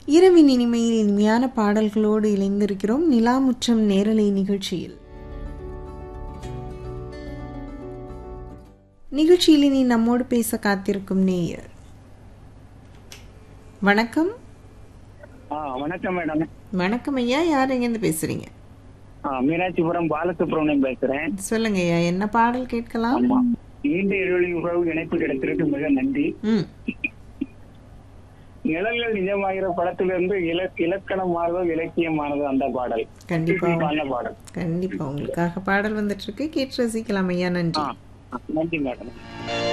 இரவின் இனிமையில் இனிமையான பாடல்களோடு இணைந்திருக்கிறோம் நிலாமுற்றம் நேரலை நிகழ்ச்சியில் நிகழ்ச்சியில் இனி நம்மோடு பேச காத்திருக்கும் நேயர் வணக்கம் ஆ வணக்கம் மேடம் வணக்கம் ஐயா யார் எங்கேருந்து பேசுறீங்க ஆ மீனாட்சிபுரம் பாலசுப்ரமணியம் பேசுறேன் சொல்லுங்க ஐயா என்ன பாடல் கேட்கலாம் ஆமா நீண்ட இடைவெளி உறவு இணைப்பு கிடைத்திருக்கு மிக நன்றி ம் நிழல்கள் நிஜமாகிற படத்திலிருந்து இல இலக்கணமானதோ இலக்கியமானதோ அந்த பாடல் கண்டிப்பா நல்ல பாடல் கண்டிப்பா உங்களுக்காக பாடல் வந்துட்டு இருக்கு கேட்டு ரசிக்கலாம் ஐயா நன்றி ஆ நன்றி மேடம்